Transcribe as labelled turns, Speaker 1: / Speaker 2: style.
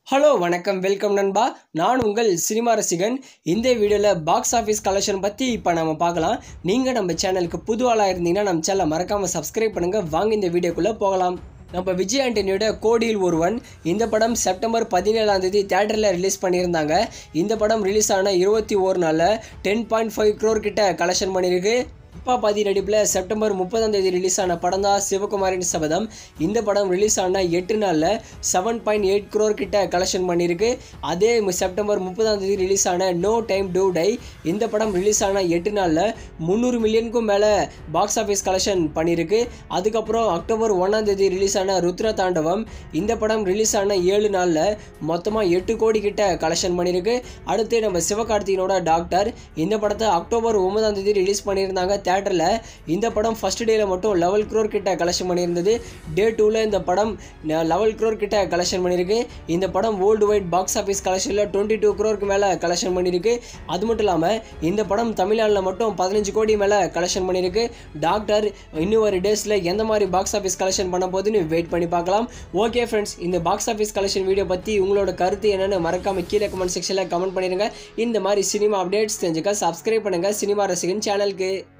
Speaker 1: hello வணக்கம் welcome நண்பா நான் உங்கள் சினிமா ரசிகன் இந்த வீடியோவில் பாக்ஸ் ஆஃபீஸ் கலெக்ஷன் பற்றி இப்போ நம்ம பார்க்கலாம் நீங்கள் நம்ம சேனலுக்கு புது ஆளாக இருந்தீங்கன்னா நம்ம சேனலை மறக்காமல் சப்ஸ்கிரைப் பண்ணுங்கள் வாங்க இந்த வீடியோக்குள்ளே போகலாம் நம்ம விஜய் ஆண்டனியோட கோடியில் ஒருவன் இந்த படம் செப்டம்பர் பதினேழாம் தேதி தேட்டரில் ரிலீஸ் பண்ணியிருந்தாங்க இந்த படம் ரிலீஸ் ஆன இருபத்தி ஒரு நாளில் டென் பாயிண்ட் ஃபைவ் க்ரோர் கிட்ட கலெக்ஷன் பண்ணியிருக்கு அப்பா பாதி நடிப்பில் செப்டம்பர் முப்பதாம் தேதி ரிலீஸ் ஆன படம் தான் சிவகுமாரின் சபதம் இந்த படம் ரிலீஸ் ஆன எட்டு நாளில் செவன் பாயிண்ட் எயிட் க்ரோர் கிட்ட கலெக்ஷன் பண்ணியிருக்கு அதே மு- செப்டம்பர் முப்பதாம் தேதி ரிலீஸ் ஆன நோ டைம் டூ டை இந்த படம் ரிலீஸ் ஆன எட்டு நாளில் முந்நூறு மில்லியனுக்கும் மேலே பாக்ஸ் ஆஃபீஸ் கலெக்ஷன் பண்ணியிருக்கு அதுக்கப்புறம் அக்டோபர் ஒன்றாம் தேதி ரிலீஸ் ஆன ருத்ர தாண்டவம் இந்த படம் ரிலீஸ் ஆன ஏழு நாளில் மொத்தமாக எட்டு கோடி கிட்ட கலெக்ஷன் பண்ணியிருக்கு அடுத்து நம்ம சிவகார்த்திகனோட டாக்டர் இந்த படத்தை அக்டோபர் ஒன்பதாம் தேதி ரிலீஸ் பண்ணியிருந்தாங்க தேட்டரில் இந்த படம் ஃபர்ஸ்ட் டேல மட்டும் லெவல் க்ரோர் கிட்ட கலெக்ஷன் பண்ணியிருந்தது டே டூவில் இந்த படம் லெவல் க்ரோர் கிட்ட கலெக்ஷன் பண்ணியிருக்கு இந்த படம் வேர்ல்டு வைட் பாக்ஸ் ஆஃபீஸ் கலெக்ஷனில் டுவெண்ட்டி டூ க்ரோருக்கு மேலே கலெக்ஷன் பண்ணியிருக்கு அது மட்டும் இல்லாமல் இந்த படம் தமிழ்நாட்டில் மட்டும் பதினஞ்சு கோடி மேலே கலெக்ஷன் பண்ணியிருக்கு டாக்டர் இன்னும் ஒரு டேஸில் எந்த மாதிரி பாக்ஸ் ஆஃபீஸ் கலெக்ஷன் பண்ண போகுதுன்னு வெயிட் பண்ணி பார்க்கலாம் ஓகே ஃப்ரெண்ட்ஸ் இந்த பாக்ஸ் ஆஃபீஸ் கலெக்ஷன் வீடியோ பற்றி உங்களோட கருத்து என்னன்னு மறக்காம கீழே கமெண்ட் செக்ஷனில் கமெண்ட் பண்ணிடுங்க இந்த மாதிரி சினிமா அப்டேட்ஸ் தெரிஞ்சுக்க சப்ஸ்கிரைப் பண்ணுங்கள் சினிமா ரசிகன் சேனலுக்கு